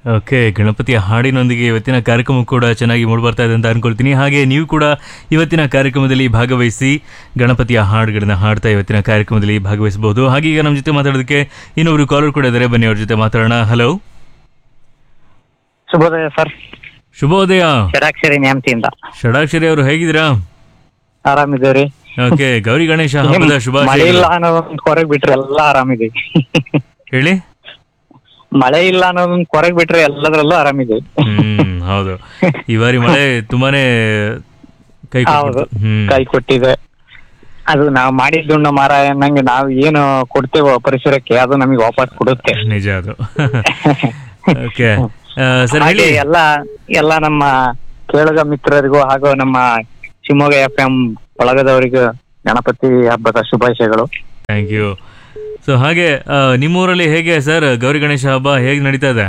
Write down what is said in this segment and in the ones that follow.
Okay ಗಣಪತಿಯ ಹಾಡಿನೊಂದಿಗೆ ಇವತ್ತಿನ ಕಾರ್ಯಕ್ರಮ ಕೂಡ ಚೆನ್ನಾಗಿ ಮೂಡಿ ಬರ್ತಾ ಇದೆ ಅಂತ ಅನ್ಕೊಳ್ತೀನಿ ಹಾಗೆ ನೀವು ಕೂಡ ಇವತ್ತಿನ ಕಾರ್ಯಕ್ರಮದಲ್ಲಿ ಭಾಗವಹಿಸಿ ಗಣಪತಿಯ ಹಾಡುಗಳನ್ನ ಹಾಡ್ತಾ ಇವತ್ತಿನ ಕಾರ್ಯಕ್ರಮದಲ್ಲಿ ಭಾಗವಹಿಸಬಹುದು ಹಾಗೆ ಈಗ ನಮ್ಮ ಜೊತೆ ಮಾತಾಡೋದಕ್ಕೆ ಇನ್ನೊಬ್ರು ಕಾಲರ್ ಕೂಡ ಇದ್ದಾರೆ ಬನ್ನಿ ಅವ್ರ ಜೊತೆ ಮಾತಾಡೋಣ ಹಲೋ ಶುಭೋದಯ ಸರ್ ಶುಭೋದಯ ಷಡಾಕ್ಷರಿ ನ್ಯಾಮತಿಯಿಂದ ಷಡಾಕ್ಷರಿ ಅವರು ಹೇಗಿದ್ದೀರಾ ಆರಾಮಿದ್ದೇವ್ರಿ ಓಕೆ ಗೌರಿ ಗಣೇಶ ಹಬ್ಬದ ಮಳೆ ಶುಭಾಶಯ ಇಲ್ಲ ಅನ್ನೋದೊಂದು ಹೊರಗ್ ಬಿಟ್ರೆ ಎಲ್ಲ ಆರಾಮಿದ್ದೀವಿ ಹೇಳಿ ಮಳೆ ಇಲ್ಲ ಅನ್ನೋದೊಂದು ಹೊರಗ್ ಬಿಟ್ರೆ ಎಲ್ಲದ್ರಲ್ಲೂ ಆರಾಮಿದ್ದೀವಿ ಹ್ಮ್ ಹೌದು ಈ ಬಾರಿ ಮಳೆ ತುಂಬಾನೇ ಕೈ ಹೌದು ಕೊಟ್ಬಿಡ್ತು. ಹ್ಮ್ ಕೈ ಕೊಟ್ಟಿದೆ ಅದು ನಾವು ಮಾಡಿದ್ದುಣ್ಣ ಮಾರ ಅನ್ನಂಗೆ ನಾವು ಏನು ಕೊಡ್ತೇವೋ ಪರಿಸರಕ್ಕೆ ಅದು ನಮಗೆ ವಾಪಸ್ ಕೊಡುತ್ತೆ ನಿಜ ಅದು ಓಕೆ ಸರ್ ಹಾಗೆ ಹೇಳಿ ಎಲ್ಲ ಎಲ್ಲ ನಮ್ಮ ಕೇಳುಗ ಮಿತ್ರರಿಗೂ ಹಾಗೂ ನಮ್ಮ ಶಿವಮೊಗ್ಗ ಎಫ್ ಎಂ ಒಳಗದವರಿಗೂ ಗಣಪತಿ ಹಬ್ಬದ ಶುಭಾಶಯಗಳು ಥ್ಯಾಂಕ್ ಯು ಸೊ ಹಾಗೆ ಆ, ನಿಮ್ಮೂರಲ್ಲಿ ಹೇಗೆ ಸರ್ ಗೌರಿ ಗಣೇಶ ಹಬ್ಬ ಹೇಗೆ ನಡೀತಾ ಇದೆ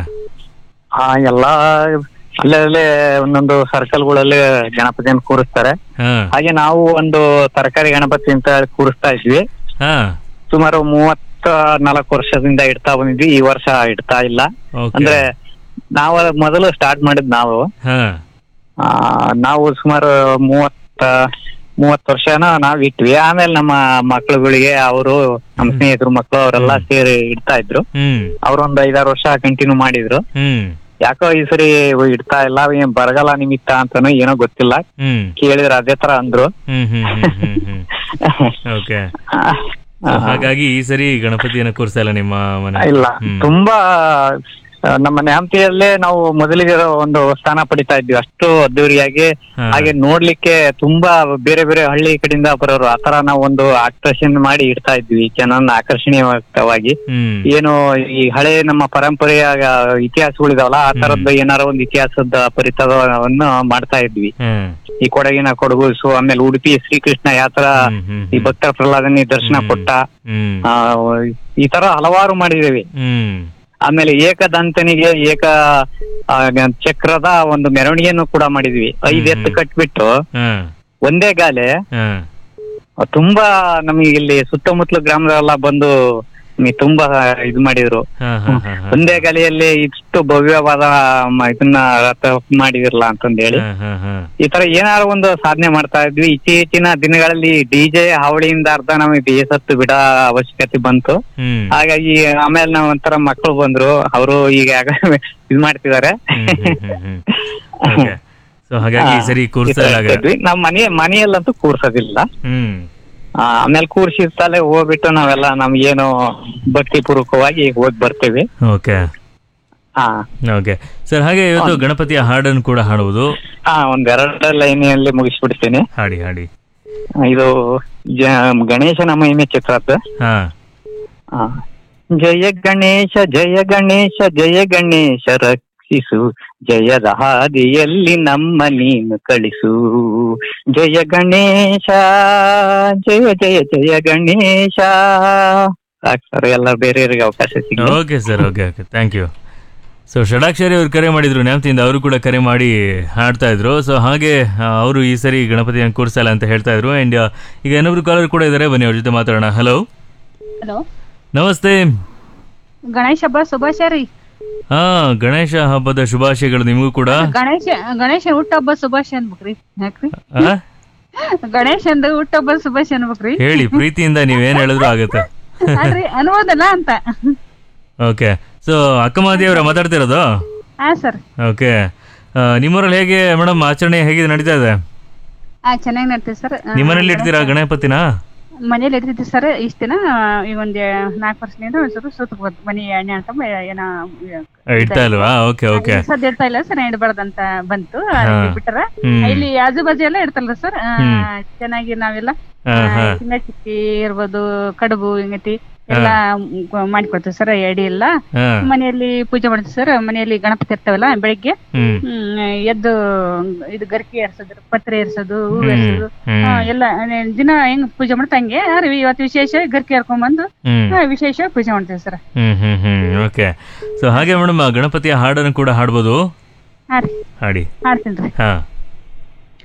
ಆ ಎಲ್ಲ ಅಲ್ಲೇ ಒಂದೊಂದು ಸರ್ಕಲ್ಗಳಲ್ಲಿ ಗಣಪತಿಯನ್ನು ಕೂರಿಸ್ತಾರೆ ಹಾ ಹಾಗೆ ನಾವು ಒಂದು ತರಕಾರಿ ಗಣಪತಿ ಅಂತ ಕೂರಿಸ್ತಾ ಇದ್ವಿ ಹಾ ಸುಮಾರು ಮೂವತ್ತ ನಾಲ್ಕು ವರ್ಷದಿಂದ ಇಡ್ತಾ ಬಂದಿದ್ವಿ ಈ ವರ್ಷ ಇಡ್ತಾ ಇಲ್ಲ ಓಕೆ ಅಂದ್ರೆ ನಾವು ಮೊದಲು ಸ್ಟಾರ್ಟ್ ಮಾಡಿದ್ ನಾವು ಹಾ ಆ, ನಾವು ಸುಮಾರು ಮೂವತ್ತ ಮೂವತ್ತು ವರ್ಷನ ನಾವ್ ಇಟ್ವಿ ಆಮೇಲೆ ನಮ್ಮ ಮಕ್ಳುಗಳಿಗೆ ಅವರು ನಮ್ಮ ಸ್ನೇಹಿತರು ಮಕ್ಕಳು ಅವರೆಲ್ಲ ಸೇರಿ ಇಡ್ತಾ ಇದ್ರು ಹ್ಮ್ ಅವ್ರೊಂದ್ ಐದಾರು ವರ್ಷ ಕಂಟಿನ್ಯೂ ಮಾಡಿದ್ರು ಹ್ಮ್ ಯಾಕೋ ಈ ಸರಿ ಇಡ್ತಾ ಇಲ್ಲ ಏನ್ ಬರಗಾಲ ನಿಮಿತ್ತ ಅಂತಾನೋ ಏನೋ ಗೊತ್ತಿಲ್ಲ ಹ್ಮ್ ಕೇಳಿದ್ರೆ ಅದೇ ತರ ಅಂದ್ರು ಹ್ಮ್ hmm hmm hmm hmm okay ಆ, ಹಾಗಾಗಿ ಈ ಸರಿ ಗಣಪತಿಯನ್ನ ಕೂರಿಸ್ತಾ ಇಲ್ಲ ನಿಮ್ಮ ಮನೆ ಇಲ್ಲ ಹ್ಮ್. ತುಂಬಾ ಆ, ನಮ್ಮ ನ್ಯಾಮತಿಯಲ್ಲೇ ನಾವು ಮೊದಲಿಗೆ ಒಂದು ಸ್ಥಾನ ಪಡಿತಾ ಇದ್ವಿ ಅಷ್ಟು ಅದ್ದೂರಿಯಾಗಿ ಹಾ. ಹಾಗೆ ನೋಡ್ಲಿಕ್ಕೆ ತುಂಬಾ ಬೇರೆ ಬೇರೆ ಹಳ್ಳಿ ಕಡೆಯಿಂದ ಬರೋರು ಆತರ ನಾವು ಒಂದು ಆಕರ್ಷಣೆ ಮಾಡಿ ಇಡ್ತಾ ಇದ್ವಿ ಜನರನ್ನ ಆಕರ್ಷಣೀಯವಾಗಿ ಹ್ಮ್ ಏನು ಈ ಹಳೆ ನಮ್ಮ ಪರಂಪರೆಯ ಇತಿಹಾಸಗಳಿದಾವಲ್ಲ ಆ ತರದ್ದು ಏನಾರ ಒಂದು ಇತಿಹಾಸದ ಪರಿಚಯವನ್ನು ಮಾಡ್ತಾ ಇದ್ವಿ ಹ್ಮ್ ಈ ಕೊಡಗಿನ ಕೊಡಗು ಆಮೇಲೆ ಉಡುಪಿ ಶ್ರೀಕೃಷ್ಣ ಯಾತರ ಹ್ಮ್ ಹ್ಮ್ ಈ ಭಕ್ತ ಪ್ರಹ್ಲಾದನಿ ದರ್ಶನ ಹ್ಮ್. ಕೊಟ್ಟ ಹ್ಮ್ ಆ, ಈ ತರ ಹಲವಾರು ಮಾಡಿದ್ದೇವೆ ಹ್ಮ್ ಆಮೇಲೆ ಏಕದಂತನಿಗೆ ಏಕ ಆ, ಚಕ್ರದ ಒಂದು ಮೆರವಣಿಗೆಯನ್ನು ಕೂಡ ಮಾಡಿದ್ವಿ ಐದ್ ಎತ್ತು ಕಟ್ಬಿಟ್ಟು ಹಾ ಒಂದೇ ಗಾಲೆ ಹಾ ತುಂಬಾ ನಮಗೆ ಇಲ್ಲಿ ಸುತ್ತಮುತ್ತಲ ಗ್ರಾಮದವೆಲ್ಲ ಬಂದು ನಮ್ಗೆ ತುಂಬಾ ಇದು ಮಾಡಿದ್ರು ಹಾ ಹಾ ಹಾ ಹಾ ಒಂದೇ ಗಾಲಿಯಲ್ಲಿ ಇಷ್ಟು ಭವ್ಯವಾದ ಮ- ಇದನ್ನ ರಥ ಮಾಡಿದಿರಲ್ಲ ಅಂತಂದ್ ಹೇಳಿ ಹಾ ಹಾ ಹಾ ಈ ತರ ಏನಾದ್ರು ಒಂದು ಸಾಧನೆ ಮಾಡ್ತಾ ಇದ್ವಿ ಇತ್ತೀಚಿನ ದಿನಗಳಲ್ಲಿ ಡಿಜೆ ಹಾವಳಿಯಿಂದ ಅರ್ಧ ನಮಗೆ ಬೇಸತ್ತು ಬಿಡ ಅವಶ್ಯಕತೆ ಬಂತು ಹ್ಮ್ ಹಾಗಾಗಿ ಆಮೇಲೆ ನಾವ್ ಒಂಥರ ಮಕ್ಕಳು ಬಂದ್ರು ಅವರು ಈಗ ಇದ್ ಮಾಡ್ತಿದಾರೆ ಹ್ಮ್ hmm hmm hmm okay so ಹಾಗಾಗಿ ಈ ಸರಿ ಕೂರಿಸ್ತಾ ಇಲ್ಲ ಹಾಗೆ. ನಾವ್ ಮನೆ ಮನೆಯಲ್ಲಂತೂ ಕೂರ್ಸೋದಿಲ್ಲ ಹ್ಮ್ ಆ, ಆಮೇಲೆ ಕೂರ್ಸಿರ್ತಾಲೆ ಹೋಗ್ಬಿಟ್ಟು ನಾವೆಲ್ಲ ನಮ್ಗೇನು ಭಕ್ತಿ ಪೂರ್ವಕವಾಗಿ ಹೋಗಿ ಬರ್ತೀವಿ ಓಕೆ ಹಾ ಓಕೆ ಸರ್ ಹಾಗೆ ಇವತ್ತು ಗಣಪತಿಯ ಹಾಡನ್ನು ಕೂಡ ಹಾಡುವುದು ಹಾ ಒಂದೆರಡು ಲೈನಿಯಲ್ಲಿ ಮುಗಿಸ್ಬಿಡ್ತೀನಿ ಹಾಡಿ ಹಾಡಿ ಇದು ಜ- ಗಣೇಶನ ಮಹಿಮೆ ಚಿತ್ರದ್ದು ಹಾ ಆ. ಜಯ ಗಣೇಶ ಜಯ ಗಣೇಶ ಜಯ ಗಣೇಶ ರಕ್ಷಿಸು ಜಯದ ಹಾದಿಯಲ್ಲಿ ನಮ್ಮ ನೀನು ಕಳಿಸು ಜಯ ಗಣೇಶ ಜಯ ಜಯ ಜಯ ಗಣೇಶ ಸಾಕು ಸರ್ ಎಲ್ಲ ಬೇರೆಯವರಿಗೆ ಅವಕಾಶ ಸಿಗಲಿ okay sir okay okay thank you so Shadakshari ಅವ್ರು ಕರೆ ಮಾಡಿದ್ರು ನ್ಯಾಮತಿಯಿಂದ ಅವರು ಕೂಡ ಕರೆ ಮಾಡಿ ಹಾಡ್ತಾ ಇದ್ರು ಸೊ ಹಾಗೆ ಆ, ಅವರು ಈ ಸರಿ ಗಣಪತಿಯನ್ನು ಕೂರಿಸಲ್ಲ ಅಂತ ಹೇಳ್ತಾ ಇದ್ರು ಅಂಡ್ ಈಗ ಇನ್ನೊಬ್ರು ಕಾಲರ್ ಕೂಡ ಇದ್ದಾರೆ ಬನ್ನಿ ಅವ್ರ ಜೊತೆ ಮಾತಾಡೋಣ ಹಲೋ ಹಲೋ ನಮಸ್ತೆ ಗಣೇಶ ಹಬ್ಬ ಶುಭಾಶಯ ರೀ ಹಾ ಗಣೇಶ ಹಬ್ಬದ ಶುಭಾಶಯಗಳು ನಿಮಗೂ ಕೂಡ ಗಣೇಶ ಗಣೇಶ ಹುಟ್ಟಹಬ್ಬ ಶುಭಾಶಯ ಅನ್ಬೇಕ್ರಿ ಯಾಕ್ರಿ ಆ? ಗಣೇಶಂದು ಹುಟ್ಟಹಬ್ಬ ಶುಭಾಶಯ ಅನ್ಬೇಕ್ರಿ ಹೇಳಿ ಪ್ರೀತಿಯಿಂದ ನೀವೇನ್ ಹೇಳಿದ್ರು ಆಗುತ್ತೆ ಅಲ್ರಿ ಅನ್ಬೋದಲ್ಲ ಅಂತ ಓಕೆ ಸೊ ಅಕ್ಕಮಾದಿ ಅವರ ಮಾತಾಡ್ತಿರೋದು ಹಾ ಸರ್ ಓಕೆ ನಿಮ್ಮೂರಲ್ಲಿ ಹೇಗೆ ಮೇಡಮ್ ಆಚರಣೆ ಹೇಗೆ ನಡೀತಾ ಇದೆ ಹಾ ಚೆನ್ನಾಗಿ ನಡ್ತೀವಿ ಸರ್ ನಿಮ್ಮನೇಲಿ ಇಡ್ತೀರಾ ಗಣಪತಿನ ಮನೇಲಿ ಇರ್ತಿದ್ವಿ ಸರ್ ಇಷ್ಟ ದಿನ ಈಗ ಒಂದ್ ನಾಲ್ಕು ವರ್ಷದಿಂದ ಒಂದ್ ಸ್ವಲ್ಪ ಸುತ್ತ ಮನಿ ಎಣ್ಣೆ ಅಂತ ಏನ ಇಡ್ತಾ ಇಲ್ವಾ ಓಕೆ ಓಕೆ ಸದ್ಯ ಇಡ್ತಾ ಇಲ್ಲ ಸರ್ ಇಡಬಾರ್ದಂತ ಬಂತು ಹಾ. ಬಿಟ್ಟರ ಹ್ಮ್. ಇಲ್ಲಿ ಆಜು ಬಾಜು ಎಲ್ಲ ಇಡ್ತಾರಲ್ಲ ಸರ್ ಹ್ಮ್. ಚೆನ್ನಾಗಿ ನಾವೆಲ್ಲ ಹಾ, ಹಾ. ಚಿನ್ನ ಚಿಕ್ಕಿ ಇರ್ಬೋದು ಕಡುಬು ಹಿಂಗತಿ ಎಲ್ಲ ಮಾಡಿಕೊಡ್ತೀವಿ ಸರ್ ಎಡಿ ಎಲ್ಲ ಹಾ ಮನೆಯಲ್ಲಿ ಪೂಜೆ ಮಾಡ್ತೀವಿ ಸರ್ ಮನೆಯಲ್ಲಿ ಗಣಪತಿ ಇರ್ತಾವಲ್ಲ ಬೆಳಿಗ್ಗೆ ಹ್ಮ್ ಹ್ಮ್, ಎದ್ದು ಇದು ಗರ್ಕಿ ಏರ್ಸೋದು ಪತ್ರೆ ಏರ್ಸೋದು ಹೂ ಹ್ಮ್. ಏರ್ಸೋದು ಹ್ಮ್. ಆ, ಎಲ್ಲ ಅಹ್, ದಿನ ಹೆಂಗ್ ಪೂಜೆ ಮಾಡ್ತಾ ಹಂಗೆ ಆದ್ರೆ ಇವತ್ತು ವಿಶೇಷ ಗರ್ಕಿ ಹರ್ಕೊಂಡ್ಬಂದು ಹ್ಮ್ ಆ, ವಿಶೇಷ ಪೂಜೆ ಮಾಡ್ತೀವಿ sir hmm hmm hmm okay so ಹಾಗೆ ಮೇಡಮ್ ಗಣಪತಿಯ ಹಾಡನ್ನು ಕೂಡ ಹಾಡ್ಬೋದು ಹಾ ರೀ ಹಾಡಿ ಮಾಡ್ತೀನಿ ರೀ ಹಾ